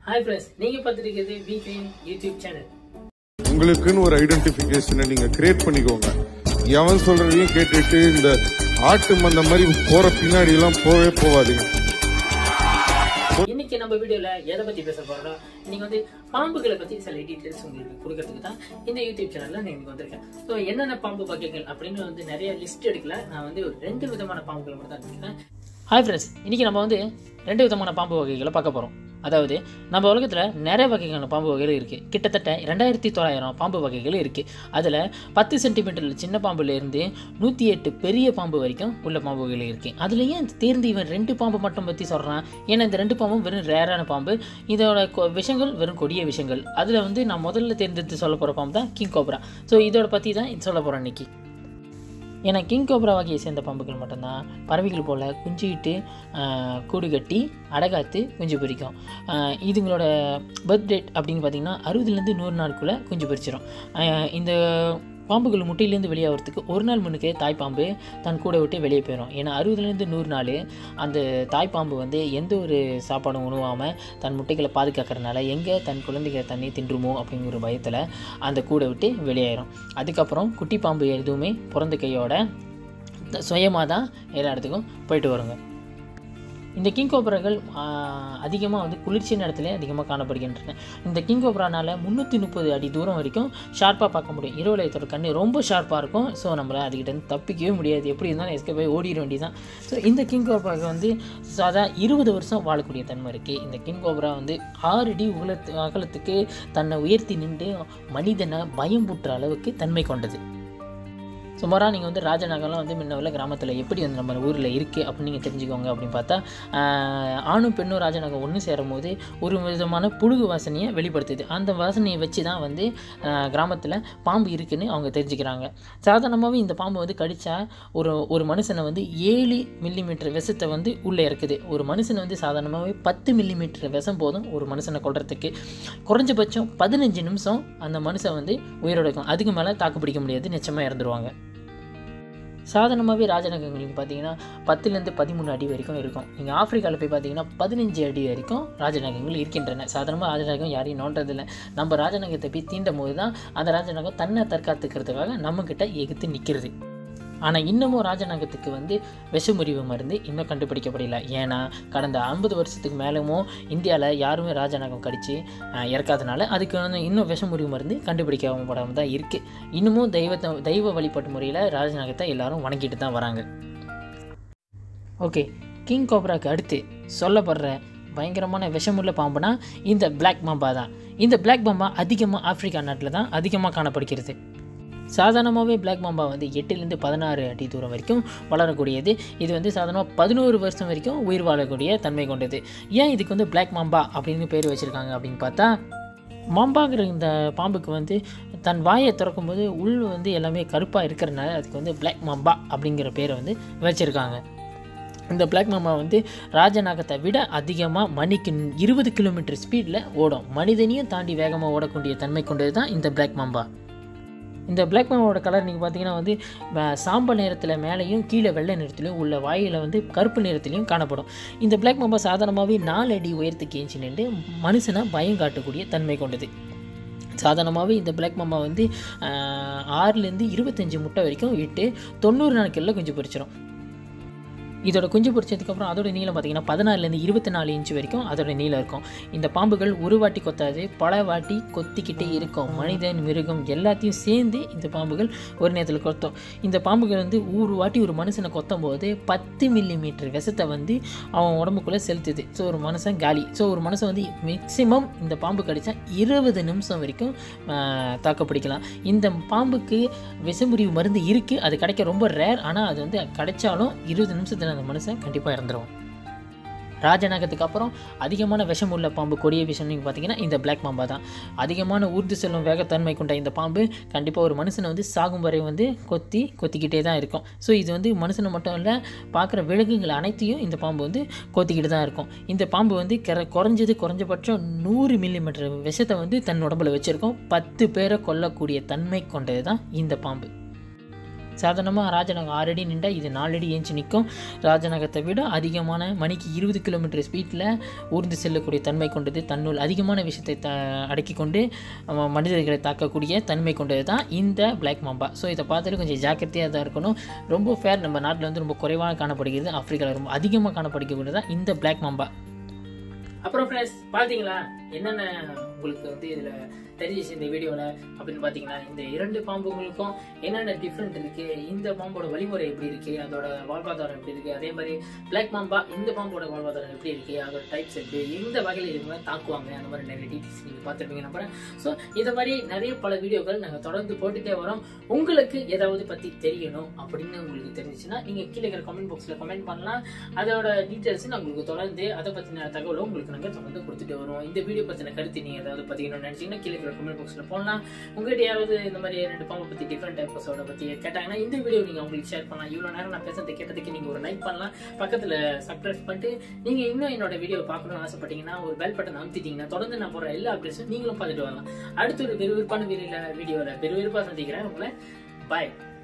hi friends நீங்க பார்த்துட்டு இருக்கிறது வீக்லின் யூடியூப் சேனல் உங்களுக்குன்னு ஒரு ஐடென்டிபிகேஷனை நீங்க கிரியேட் பண்ணிக்கோங்க எவன் சொல்றதையும் கேட்டுட்டு இந்த ஆட்டு மந்த மாதிரி போற பின்னாடி எல்லாம் போவே போவாதீங்க இன்னைக்கு நம்ம வீடியோல எதை பத்தி பேச போறோம்னா இன்னைக்கு வந்து பாம்புகளை பத்தி சில டீடைல்ஸ் உங்களுக்கு கொடுக்கறதுக்கு தான் இந்த யூடியூப் சேனல்ல நான் இன்னைக்கு வந்திருக்கேன் ஸோ என்னென்ன பாம்பு வகைகள் அப்படின்னு வந்து நிறைய லிஸ்ட் எடுக்கல நான் வந்து ஒரு ரெண்டு விதமான பாம்புகளை மட்டும் தான் எடுக்கிறேன் ஹாய் ஃப்ரெண்ட்ஸ் இன்னைக்கு நம்ம வந்து ரெண்டு விதமான பாம்பு வகைகளை பார்க்க போறோம் அதாவது நம்ம உலகத்தில் நிறைய வகையான பாம்பு வகைகள் இருக்குது கிட்டத்தட்ட ரெண்டாயிரத்தி தொள்ளாயிரம் பாம்பு வகைகள் இருக்குது அதில் பத்து சென்டிமீட்டரில் சின்ன பாம்புலேருந்து நூற்றி எட்டு பெரிய பாம்பு வரைக்கும் உள்ள பாம்பு வகைகள் இருக்குது அதில் ஏன் தேர்ந்து இவன் ரெண்டு பாம்பு மட்டும் பற்றி சொல்கிறான் ஏன்னா இந்த ரெண்டு பாம்பும் வெறும் ரேரான பாம்பு இதோட கொ- விஷங்கள் வெறும் கொடிய விஷங்கள் அதில் வந்து நான் முதல்ல தேர்ந்தெடுத்து சொல்ல போகிற பாம்பு தான் கிங் கோப்ரா ஸோ இதோட பற்றி தான் சொல்ல போகிறேன் இன்னைக்கு ஏன்னா கிங் கோப்ரா வகையை சேர்ந்த பாம்புகள் மட்டும்தான் பறவைகள் போல் குஞ்சிக்கிட்டு ஆஹ், கூடு கட்டி அடகாத்து குஞ்சு பொரிக்கும் ஆஹ், இதுங்களோட பர்த் டேட் அப்படின்னு பார்த்தீங்கன்னா அறுபதுலேருந்து நூறு நாளுக்குள்ளே குஞ்சு பொரிச்சிடும் ஆஹ், இந்த பாம்புகள் முட்டையிலேருந்து வெளியாகிறதுக்கு ஒரு நாள் முன்னுக்கே தாய்ப்பாம்பு தன் கூட விட்டு வெளியே போயிடும் ஏன்னா அறுபதுலேருந்து நூறு நாள் அந்த தாய்ப்பாம்பு வந்து எந்த ஒரு சாப்பாடும் உணவாமல் தன் முட்டைகளை பாதுகாக்கிறனால எங்கே தன் குழந்தைகளை தண்ணி தின்றுமோ அப்படிங்கிற பயத்தில் அந்த கூடை விட்டு வெளியாயிரும் அதுக்கப்புறம் குட்டி பாம்பு எதுவுமே பிறந்த கையோட சுயமாக தான் எல்லா இடத்துக்கும் போயிட்டு வருங்க இந்த கிங் கோப்ராக்கள் அதிகமாக வந்து குளிர்ச்சியான இடத்துல அதிகமாக காணப்படுகின்றன இந்த கிங் கோப்ரானால் முந்நூற்றி முப்பது அடி தூரம் வரைக்கும் ஷார்ப்பாக பார்க்க முடியும் இரவலயத்தோட கண்ணு ரொம்ப ஷார்ப்பாக இருக்கும் ஸோ நம்மளை அதுக்கிட்ட இருந்து தப்பிக்கவே முடியாது எப்படி இருந்தாலும் எஸ்கே போய் ஓடிட வேண்டியதான் ஸோ இந்த கிங் கோப்ராக்கு வந்து சாதா இருபது வருஷம் வாழக்கூடிய தன்மை இருக்குது இந்த கிங் கோப்ரா வந்து ஆறு அடி உலத்து அகலத்துக்கு தன்னை உயர்த்தி நின்று மனிதனை பயம் பூட்டுற அளவுக்கு தன்மை கொண்டது சுமாராக நீங்கள் வந்து ராஜநகர்லாம் வந்து முன்ன உள்ள கிராமத்தில் எப்படி வந்து நம்ம ஊரில் இருக்குது அப்படின்னு நீங்கள் தெரிஞ்சுக்கோங்க அப்படின்னு பார்த்தா ஆஹ், ஆணும் பெண்ணும் ராஜநகர் ஒன்று சேரும் போது ஒரு விதமான புழுகு வாசனையை வெளிப்படுத்துது அந்த வாசனையை வச்சு தான் வந்து கிராமத்தில் பாம்பு இருக்குன்னு அவங்க தெரிஞ்சுக்கிறாங்க சாதாரணமாகவே இந்த பாம்பு வந்து கடித்தா ஒரு ஒரு மனுஷனை வந்து ஏழு மில்லிமீட்டர் விஷத்தை வந்து உள்ளே இருக்குது ஒரு மனுஷனை வந்து சாதாரணமாகவே பத்து மில்லிமீட்டர் விஷம் போதும் ஒரு மனுஷனை கொல்றதுக்கு குறைஞ்சபட்சம் பதினஞ்சு நிமிஷம் அந்த மனுஷன் வந்து உயிரோட இருக்கும் அதுக்கு மேலே தாக்கு பிடிக்க முடியாது நிச்சயமாக இறந்துருவாங்க சாதாரணமாகவே ராஜநகங்களுக்கு பார்த்தீங்கன்னா பத்துலேருந்து பதிமூணு அடி வரைக்கும் இருக்கும் நீங்கள் ஆப்பிரிக்காவில் போய் பார்த்தீங்கன்னா பதினஞ்சு அடி வரைக்கும் ராஜநகங்கள் இருக்கின்றன சாதாரணமாக ராஜநகம் யாரையும் நோண்டதில்லை நம்ம ராஜநகத்தை போய் தீண்டும் போது தான் அந்த ராஜநகம் தன்னை தற்காத்துக்கிறதுக்காக நம்மக்கிட்ட எகுத்து நிற்கிறது ஆனால் இன்னமும் ராஜநகத்துக்கு வந்து விஷமுறிவு மருந்து இன்னும் கண்டுபிடிக்கப்படல ஏன்னா கடந்த ஐம்பது வருஷத்துக்கு மேலமும் இந்தியாவில் யாருமே ராஜநகம் கடித்து இறக்காதனால அதுக்கு வந்து இன்னும் விஷமுறிவு மருந்து கண்டுபிடிக்கப்படாமல் தான் இருக்குது இன்னமும் தெய்வத்தை தெய்வ வழிபாட்டு முறையில் ராஜநகத்தை எல்லாரும் வணங்கிட்டு தான் வராங்க ஓகே கிங் கோப்ராக்கு அடுத்து சொல்லப்படுற பயங்கரமான விஷமுள்ள பாம்புனா இந்த பிளாக் மாம்பா தான் இந்த பிளாக் மாம்பா அதிகமாக ஆப்பிரிக்கா நாட்டில் தான் அதிகமாக காணப்படுகிறது சாதாரணமாகவே பிளாக் மாம்பா வந்து எட்டுலேருந்து பதினாறு அடி தூரம் வரைக்கும் வளரக்கூடியது இது வந்து சாதாரணமாக பதினோரு வருஷம் வரைக்கும் உயிர் வாழக்கூடிய தன்மை கொண்டது ஏன் இதுக்கு வந்து பிளாக் மாம்பா அப்படின்னு பேர் வச்சுருக்காங்க அப்படின்னு பார்த்தா மாம்பாங்கிற இந்த பாம்புக்கு வந்து தன் வாயை திறக்கும்போது உள் வந்து எல்லாமே கருப்பாக இருக்கிறனால அதுக்கு வந்து பிளாக் மாம்பா அப்படிங்கிற பேரை வந்து வச்சுருக்காங்க இந்த பிளாக் மாமா வந்து ராஜநாகத்தை விட அதிகமாக மணிக்கு இருபது கிலோமீட்டர் ஸ்பீடில் ஓடும் மனிதனையும் தாண்டி வேகமாக ஓடக்கூடிய தன்மை கொண்டது தான் இந்த பிளாக் மாம்பா இந்த பிளாக் மாமாவோட கலர் நீங்கள் பார்த்தீங்கன்னா வந்து ம- சாம்பல் நிறத்தில் மேலேயும் கீழே வெள்ளை நிறத்துலையும் உள்ள வாயில் வந்து கருப்பு நிறத்துலையும் காணப்படும் இந்த பிளாக் மாம்பா சாதாரணமாகவே நாலு அடி உயரத்துக்கு ஏஞ்சி நின்று மனுஷனை பயம் காட்டக்கூடிய தன்மை கொண்டது சாதாரணமாகவே இந்த பிளாக் மாமா வந்து ஆஹ், ஆறுலேருந்து இருபத்தஞ்சி முட்டை வரைக்கும் இட்டு தொண்ணூறு நாட்களில் குஞ்சு பொரிச்சிடும் இதோட குஞ்சு பொரிச்சதுக்கப்புறம் அதோட நீளம் பார்த்தீங்கன்னா பதினாறுலேருந்து இருபத்தி நாலு இன்ச் வரைக்கும் அதோட நீளம் இருக்கும் இந்த பாம்புகள் ஒரு வாட்டி கொத்தாது பல வாட்டி கொத்திக்கிட்டே இருக்கும் மனிதன் மிருகம் எல்லாத்தையும் சேர்ந்து இந்த பாம்புகள் ஒரு நேரத்தில் கொத்தும் இந்த பாம்புகள் வந்து ஒரு வாட்டி ஒரு மனுஷனை கொத்தும் போது பத்து மில்லி மீட்டர் விஷத்தை வந்து அவன் உடம்புக்குள்ளே செலுத்துது ஸோ ஒரு மனுஷன் காலி ஸோ ஒரு மனுஷன் வந்து மேக்சிமம் இந்த பாம்பு கடிச்சா இருபது நிமிஷம் வரைக்கும் ஆஹ், தாக்குப்பிடிக்கலாம் இந்த பாம்புக்கு விஷமுறிவு மருந்து இருக்குது அது கிடைக்க ரொம்ப ரேர் ஆனால் அது வந்து கிடைச்சாலும் இருபது நிமிஷத்தில் அந்த மனுஷன் கண்டிப்பாக இறந்துருவான் ராஜநாகத்துக்கு அப்புறம் அதிகமான விஷம் உள்ள பாம்பு கொடிய விஷம் நீங்கள் பார்த்தீங்கன்னா இந்த பிளாக் பாம்பா தான் அதிகமான ஊர்ந்து செல்லும் வேகத்தன்மை கொண்ட இந்த பாம்பு கண்டிப்பாக ஒரு மனுஷனை வந்து சாகும் வரை வந்து கொத்தி கொத்திக்கிட்டே தான் இருக்கும் ஸோ இது வந்து மனுஷனை மட்டும் இல்லை பார்க்குற விலங்குகள் அனைத்தையும் இந்த பாம்பு வந்து கொத்திக்கிட்டு தான் இருக்கும் இந்த பாம்பு வந்து கிற குறைஞ்சது குறைஞ்சபட்சம் நூறு மில்லிமீட்டர் விஷத்தை வந்து தன் உடம்புல வச்சுருக்கோம் பத்து பேரை கொல்லக்கூடிய தன்மை கொண்டது தான் இந்த பாம்பு சாதாரணமாக ராஜநகம் ஆறு அடி நின்றா இது நாலு அடி ஏஞ்சி நிற்கும் ராஜநகத்தை விட அதிகமான மணிக்கு இருபது கிலோமீட்டர் ஸ்பீட்டில் ஊர்ந்து செல்லக்கூடிய தன்மை கொண்டது தன்னுள் அதிகமான விஷயத்தை த அடக்கி கொண்டு அஹ், மனிதர்களை தாக்கக்கூடிய தன்மை கொண்டது தான் இந்த பிளாக் மாம்பா ஸோ இதை பார்த்துட்டு கொஞ்சம் ஜாக்கிரதையாக தான் இருக்கணும் ரொம்ப ஃபேர் நம்ம நாட்டில் வந்து ரொம்ப குறைவாக காணப்படுகிறது ஆப்பிரிக்காவில் ரொம்ப அதிகமாக காணப்படுகிறது தான் இந்த பிளாக் மாம்பா அப்புறம் ஃப்ரெண்ட்ஸ் பார்த்தீங்களா என்னென்ன உங்களுக்கு வந்து இதில் தெரிஞ்சிச்சு இந்த வீடியோவில் அப்படின்னு பார்த்தீங்கன்னா இந்த இரண்டு பாம்புகளுக்கும் என்னென்ன டிஃப்ரெண்ட் இருக்கு இந்த பாம்போட வழிமுறை எப்படி இருக்கு அதோட வாழ்வாதாரம் எப்படி இருக்கு அதே மாதிரி பிளாக் பாம்பா இந்த பாம்போட வாழ்வாதாரம் எப்படி இருக்கு அதோட டைப்ஸ் எப்படி எந்த வகையில் இவங்க தாக்குவாங்க அந்த மாதிரி நிறைய டீட்டெயில்ஸ் நீங்கள் பார்த்துருப்பீங்க நம்புறேன் ஸோ இதை மாதிரி நிறைய பல வீடியோக்கள் நாங்கள் தொடர்ந்து போட்டுட்டே வரோம் உங்களுக்கு ஏதாவது பற்றி தெரியணும் அப்படின்னு உங்களுக்கு தெரிஞ்சுச்சுன்னா நீங்கள் கீழே இருக்கிற கமெண்ட் பாக்ஸில் கமெண்ட் பண்ணலாம் அதோட டீட்டெயில்ஸ் நான் உங்களுக்கு தொடர்ந்து அதை பற்றின தகவலும் உங்களுக்கு நாங்கள் தொடர்ந்து கொடுத்துட்டு வருவோம் இந்த வீடியோ பற்றின கருத்து நீங்கள் ஏதாவது பதிக்கணும்னு நினச்சிங்கன்னா கீழே இருக்கிற கமெண்ட் பாக்ஸில் போடலாம் உங்கள்கிட்ட யாராவது இந்த மாதிரி ரெண்டு பாம்பை பற்றி டிஃப்ரெண்ட் எபிசோட பற்றி கேட்டாங்கன்னா இந்த வீடியோ நீங்கள் உங்களுக்கு ஷேர் பண்ணலாம் இவ்வளோ நேரம் நான் பேசுறது கேட்டதுக்கு நீங்கள் ஒரு லைக் பண்ணலாம் பக்கத்தில் சப்ஸ்கிரைப் பண்ணிட்டு நீங்கள் இன்னும் என்னோட வீடியோ பார்க்கணும்னு ஆசைப்பட்டீங்கன்னா ஒரு பெல் பட்டன் அமுத்திட்டீங்கன்னா தொடர்ந்து நான் போகிற எல்லா அப்டேட்ஸும் நீங்களும் பார்த்துட்டு வரலாம் அடுத்த ஒரு விறுவிறுப்பான வீடியோவில் வீடியோவில் விறுவிறுப்பாக சந்திக்கிறேன் உங்களை பாய்